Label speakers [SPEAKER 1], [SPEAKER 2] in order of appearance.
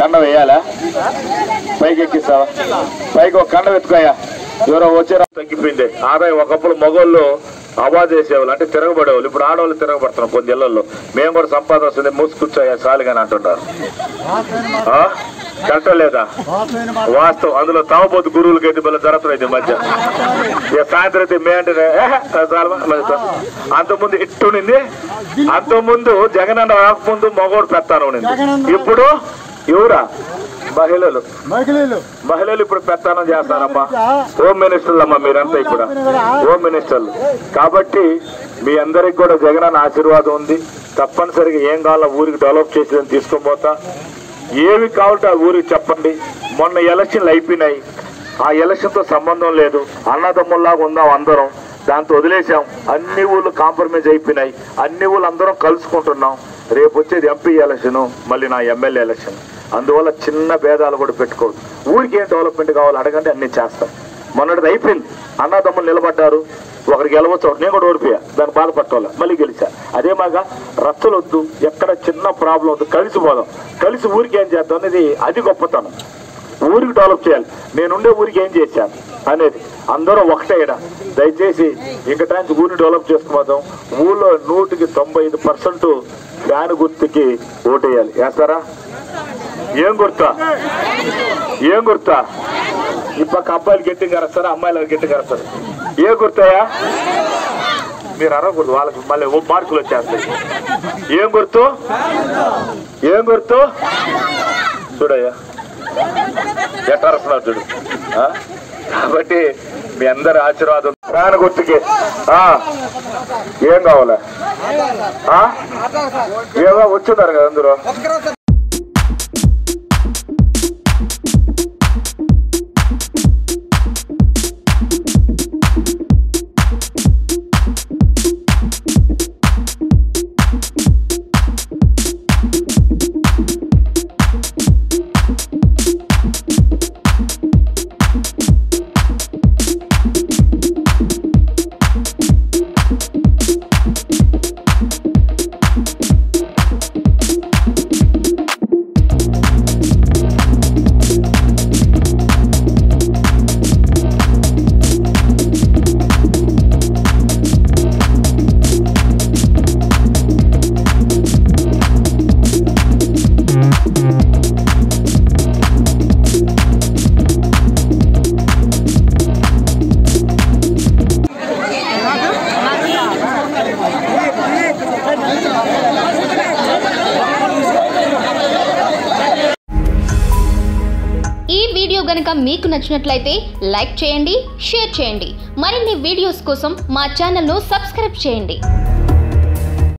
[SPEAKER 1] కండ వేయాలా పైకి ఎక్కిస్తావా పైకి ఒక కండ వెతుకోయా ఎవరో వచ్చారో తగ్గిపోయింది ఆదాయం ఒకప్పుడు మగోళ్ళు అవాజ్ చేసేవాళ్ళు అంటే తిరగబడేవాళ్ళు ఇప్పుడు ఆడవాళ్ళు తిరగబడుతున్నారు కొన్ని ఇళ్లలో మేము కూడా సంపాదన వస్తుంది మూసుకూర్చోయా సాలిగాని అంటున్నారు ఆ? కరెక్టా లేదా వాస్తవం అందులో తామపోతు గురువులకి అయితే మళ్ళీ జరుగుతుంది ఈ మధ్య ఇక సాయంత్రం అయితే మే అంటే "ఏహే, చాలమా?" మళ్ళీ తా- అంతకుముందు ఇట్టునింది అంతకుముందు జగనన్న రాకముందు మగోడు పెత్తాను ఉండింది ఇప్పుడు ఎవరా మహిళలు
[SPEAKER 2] మహిళలు
[SPEAKER 1] మహిళలు ఇప్పుడు పెత్తానం చేస్తారమ్మా హోమ్ మినిస్టర్లు అమ్మా మీరంతా ఇప్పుడు హోమ్ మినిస్టర్లు కాబట్టి మీ అందరికి కూడా జగనన్న ఆశీర్వాదం ఉంది తప్పనిసరిగా ఏం కావాలో ఊరికి డెవలప్ చేసేదని తీసుకొని పోతా ఏమి కావాలంటే ఆ ఊరికి చెప్పండి మొన్న ఎలక్షన్లు అయిపోయినాయి ఆ ఎలక్షన్తో సంబంధం లేదు అన్నదమ్ముల్లాగా ఉందాం అందరం దాంతో వదిలేసాం అన్ని ఊళ్ళు కాంప్రమైజ్ అయిపోయినాయి అన్ని ఊళ్ళు అందరం కలుసుకుంటున్నాం రేపు వచ్చేది ఎంపీ ఎలక్షన్ మళ్ళీ నా ఎమ్మెల్యే ఎలక్షన్ అందువల్ల చిన్న భేదాలు కూడా పెట్టుకోవద్దు ఊరికి ఏం డెవలప్మెంట్ కావాలో అడగండి అన్ని చేస్తాం మొన్నటిది అయిపోయింది అన్నదమ్ములు నిలబడ్డారు ఒకరికి గెలవచ్చు నేను కూడా ఓడిపోయా దాన్ని బాధపట్టుకోవాలి మళ్ళీ గెలిచా అదే మాగా రచ్చలు వద్దు ఎక్కడ చిన్న ప్రాబ్లం వద్దు కలిసి పోదాం కలిసి ఊరికి ఏం చేద్దాం అనేది అది గొప్పతనం ఊరికి డెవలప్ చేయాలి నేనుండే ఊరికి ఏం చేశాను అనేది అందరూ ఒకటే ఈడ దయచేసి ఇంకటానికి ఊరిని డెవలప్ చేసుకోదాం ఊళ్ళో నూటికి తొంభై ఐదు పర్సెంట్ ఫ్యాన్ గుర్తుకి ఓటేయాలి వేస్తారా ఏం గుర్తా ఏం గుర్తా ఈ పక్క అబ్బాయిలు గట్టి కరుస్తారా అమ్మాయిలు గట్టి కరుస్తారు ఏ గుర్తాయా మీరు అరవకూడదు వాళ్ళకి మళ్ళీ ఓ మార్కులు వచ్చేస్తాయి ఏం గుర్తు ఏం గుర్తు చూడయ్యా ఎట్లా అరుస్తున్నారు చూడు ఆ? కాబట్టి మీ అందరి ఆశీర్వాదం ప్రాణ గుర్తుకి ఆ. ఏం కావాలా ఆ? ఏమో వచ్చున్నారు కదా అందరూ
[SPEAKER 3] ఈ వీడియో గనుక మీకు నచ్చినట్లయితే లైక్ చేయండి షేర్ చేయండి మరిన్ని వీడియోస్ కోసం మా ఛానల్ను సబ్స్క్రైబ్ చేయండి